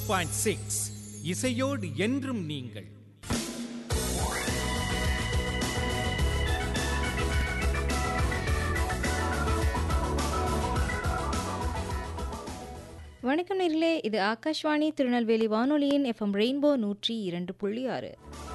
Point six இசையோடு என்றும் நீங்கள் வணக்கம் நேர்களே இது ஆகாஷ்வாணி திருநெல்வேலி வானொலியின் எஃப்எம் ரெயின்போ நூற்றி இரண்டு புள்ளி ஆறு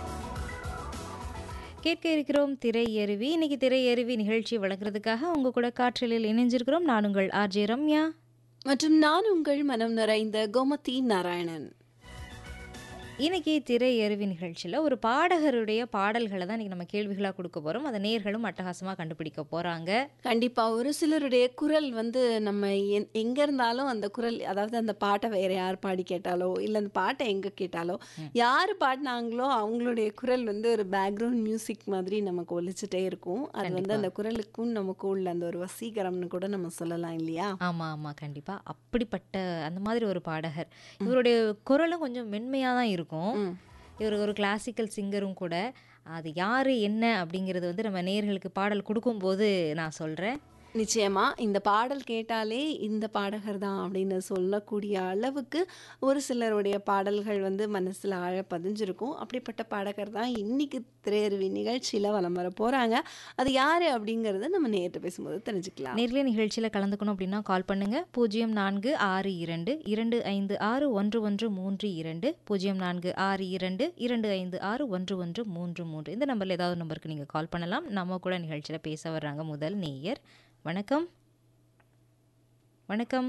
கேட்க இருக்கிறோம் திரை அருவி இன்னைக்கு திரை அருவி நிகழ்ச்சி வழங்குறதுக்காக உங்க கூட காற்றலில் இணைஞ்சிருக்கிறோம் நான் உங்கள் ஆர்ஜே ரம்யா மற்றும் நான் உங்கள் மனம் நிறைந்த கோமதி நாராயணன் இன்னைக்கு திரை அருவி நிகழ்ச்சியில் ஒரு பாடகருடைய பாடல்களை தான் இன்னைக்கு நம்ம கேள்விகளாக கொடுக்க போகிறோம் அதை நேர்களும் அட்டகாசமாக கண்டுபிடிக்க போகிறாங்க கண்டிப்பா ஒரு சிலருடைய குரல் வந்து நம்ம என்- எங்க இருந்தாலும் அந்த குரல் அதாவது அந்த பாட்டை வேற யார் பாடி கேட்டாலோ இல்ல அந்த பாட்டை எங்க கேட்டாலோ யார் பாடினாங்களோ அவங்களுடைய குரல் வந்து ஒரு பேக்ரவுண்ட் மியூசிக் மாதிரி நமக்கு ஒலிச்சுட்டே இருக்கும் அது வந்து அந்த குரலுக்கும் நமக்கு உள்ள அந்த ஒரு வசீகரம்னு கூட நம்ம சொல்லலாம் இல்லையா ஆமாம் ஆமாம் கண்டிப்பாக அப்படிப்பட்ட அந்த மாதிரி ஒரு பாடகர் இவருடைய குரலும் கொஞ்சம் மென்மையாக தான் இருக்கும் ம். இவர் ஒரு கிளாசிக்கல் சிங்கரும் கூட அது யார் என்ன அப்படிங்கிறது வந்து நம்ம நேர்களுக்கு பாடல் கொடுக்கும்போது நான் சொல்கிறேன் நிச்சயமா இந்த பாடல் கேட்டாலே இந்த பாடகர் தான் அப்படின்னு சொல்லக்கூடிய அளவுக்கு ஒரு சிலருடைய பாடல்கள் வந்து மனசுல ஆழ பதிஞ்சிருக்கும் அப்படிப்பட்ட பாடகர் தான் இன்னைக்கு திரையருவி நிகழ்ச்சியில வலம் வர போறாங்க அது யாரு அப்படிங்கறத நம்ம நேரிட்டு பேசும்போது தெரிஞ்சுக்கலாம் நேர்ல நிகழ்ச்சியில் கலந்துக்கணும் அப்படின்னா கால் பண்ணுங்க பூஜ்ஜியம் நான்கு ஆறு இரண்டு இரண்டு ஐந்து ஆறு ஒன்று ஒன்று மூன்று இரண்டு பூஜ்ஜியம் நான்கு ஆறு இரண்டு இரண்டு ஐந்து ஆறு ஒன்று ஒன்று மூன்று மூன்று இந்த நம்பரில் ஏதாவது நம்பருக்கு நீங்கள் கால் பண்ணலாம் நம்ம கூட நிகழ்ச்சியில் பேச வர்றாங்க முதல் நேயர் வணக்கம் வணக்கம்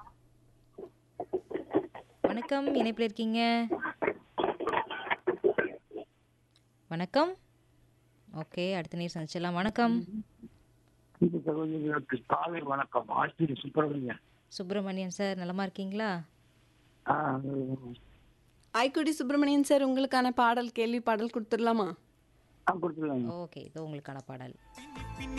வணக்கம் இணைப்பில் இருக்கீங்க வணக்கம் ஓகே அடுத்த நேர் சந்திச்சிடலாம் வணக்கம் இந்த சகோதரிகளுக்கு காலை வணக்கம் ஆட்சி சுப்பிரமணியன் சுப்பிரமணியன் சார் நலமா இருக்கீங்களா ஆ, ஐக்குடி சுப்பிரமணியன் சார் உங்களுக்கான பாடல் கேள்வி பாடல் கொடுத்துடலாமா ஆ, கொடுத்துடலாங்க ஓகே இது உங்களுக்கான பாடல்